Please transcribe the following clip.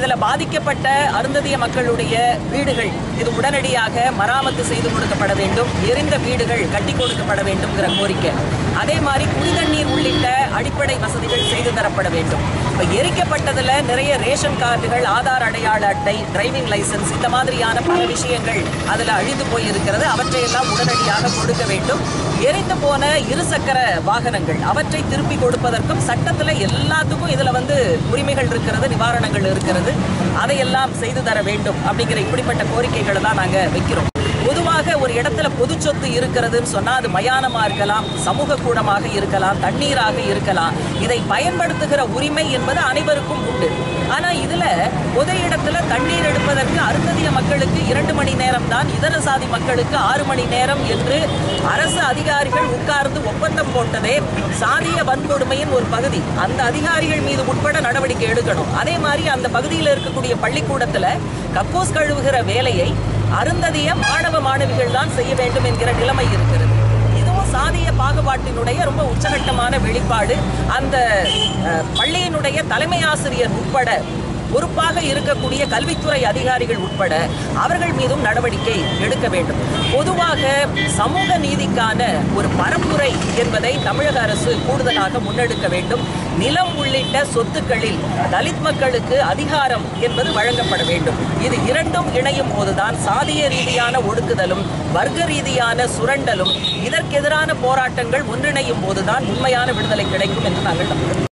இதுல பாதிக்கப்பட்ட அருந்ததிய மக்களுடைய வீடுகள் இது உடனடியாக மராமத்து செய்து கொடுக்கப்பட வேண்டும் எரிந்த வீடுகள் கட்டி கொடுக்கப்பட வேண்டும்ங்கிற கோரிக்கை அதே மாதிரி குடிதண்ணீர் உள்ளிட்ட அடிப்படை வசதிகள் செய்து தரப்பட வேண்டும் இப்போ எரிக்கப்பட்டதுல நிறைய ரேஷன் கார்டுகள் ஆதார் அடையாள அட்டை டிரைவிங் லைசென்ஸ் இந்த மாதிரியான பல விஷயங்கள் அதுல அழிந்து போயிருக்கிறது அவற்றையெல்லாம் உடனடியாக கொடுக்க வேண்டும் எரிந்து போன இருசக்கர வாகனங்கள் அவற்றை திருப்பி கொடுப்பதற்கும் சட்டத்துல எல்லாத்துக்கும் இதுல வந்து உரிமைகள் இருக்கிறது நிவாரணங்கள் இருக்கிறது அதையெல்லாம் செய்து தர வேண்டும் அப்படிங்கிற இப்படிப்பட்ட கோரிக்கைகளை தான் நாங்க வைக்கிறோம் பொதுவாக ஒரு இடத்துல பொது சொத்து இருக்கிறதுன்னு சொன்னா அது மயானமா இருக்கலாம் சமூக கூடமாக இருக்கலாம் தண்ணீராக இருக்கலாம் இதை பயன்படுத்துகிற உரிமை என்பது அனைவருக்கும் உண்டு ஆனா இதுல பொது இடத்துல தண்ணீர் எடுப்பதற்கு அருந்ததிய மக்களுக்கு இரண்டு மணி நேரம் தான் இதர சாதி மக்களுக்கு ஆறு மணி நேரம் என்று அரசு அதிகாரிகள் உட்கார்ந்து ஒப்பந்தம் போட்டதே சாதிய வன்கொடுமையின் ஒரு பகுதி அந்த அதிகாரிகள் மீது உட்பட நடவடிக்கை எடுக்கணும் அதே மாதிரி அந்த பகுதியில் இருக்கக்கூடிய பள்ளிக்கூடத்துல கக்கூஸ் கழுவுகிற வேலையை அருந்ததிய மாணவ மாணவிகள் தான் செய்ய வேண்டும் என்கிற நிலைமை இருக்கிறது இதுவும் சாதிய பாகுபாட்டினுடைய ரொம்ப உச்சகட்டமான வெளிப்பாடு அந்த அஹ், பள்ளியினுடைய தலைமை ஆசிரியர் உட்பட பொறுப்பாக இருக்கக்கூடிய கல்வித்துறை அதிகாரிகள் உட்பட அவர்கள் மீதும் நடவடிக்கை எடுக்க வேண்டும் பொதுவாக சமூக நீதிக்கான ஒரு பரப்புரை என்பதை தமிழக அரசு கூடுதலாக முன்னெடுக்க வேண்டும் நிலம் உள்ளிட்ட சொத்துக்களில் தலித் மக்களுக்கு அதிகாரம் என்பது வழங்கப்பட வேண்டும் இது இரண்டும் இணையும் போதுதான் சாதிய ரீதியான ஒடுக்குதலும் வர்க்க ரீதியான சுரண்டலும் இதற்கெதிரான போராட்டங்கள் ஒன்றிணையும் போதுதான் உண்மையான விடுதலை கிடைக்கும் என்று நாங்கள் நம்புகிறோம்